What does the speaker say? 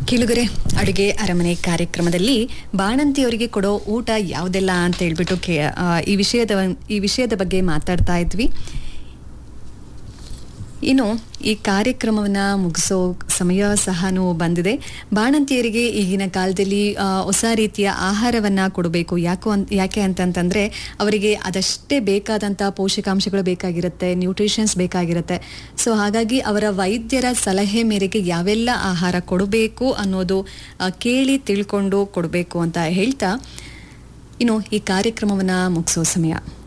ಕಿಳುಗರೆ ಅಡುಗೆ ಅರಮನೆ ಕಾರ್ಯಕ್ರಮದಲ್ಲಿ ಬಾಣಂತಿಯವರಿಗೆ ಕೊಡೋ ಊಟ ಯಾವುದೆಲ್ಲ ಅಂತ ಹೇಳ್ಬಿಟ್ಟು ಕೇ ಆ, ಈ ವಿಷಯದ ಈ ವಿಷಯದ ಬಗ್ಗೆ ಮಾತಾಡ್ತಾ ಇದ್ವಿ ಇನ್ನು ಈ ಕಾರ್ಯಕ್ರಮವನ್ನ ಮುಗಿಸೋ ಸಮಯ ಸಹನೂ ಬಂದಿದೆ ಬಾಣಂತಿಯರಿಗೆ ಈಗಿನ ಕಾಲದಲ್ಲಿ ಆ, ಹೊಸ ರೀತಿಯ ಆಹಾರವನ್ನ ಕೊಡಬೇಕು ಯಾಕೋ ಅಂತ ಯಾಕೆ ಅಂತಂತಂದ್ರೆ ಅವರಿಗೆ ಅದಷ್ಟೇ ಬೇಕಾದಂಥ ಪೋಷಕಾಂಶಗಳು ಬೇಕಾಗಿರುತ್ತೆ ನ್ಯೂಟ್ರಿಷನ್ಸ್ ಬೇಕಾಗಿರುತ್ತೆ ಸೊ ಹಾಗಾಗಿ ಅವರ ವೈದ್ಯರ ಸಲಹೆ ಮೇರೆಗೆ ಯಾವೆಲ್ಲ ಆಹಾರ ಕೊಡಬೇಕು ಅನ್ನೋದು ಆ, ಕೇಳಿ ತಿಳ್ಕೊಂಡು ಕೊಡಬೇಕು ಅಂತ ಹೇಳ್ತಾ ಇನ್ನು ಈ ಕಾರ್ಯಕ್ರಮವನ್ನ ಮುಗಿಸೋ ಸಮಯ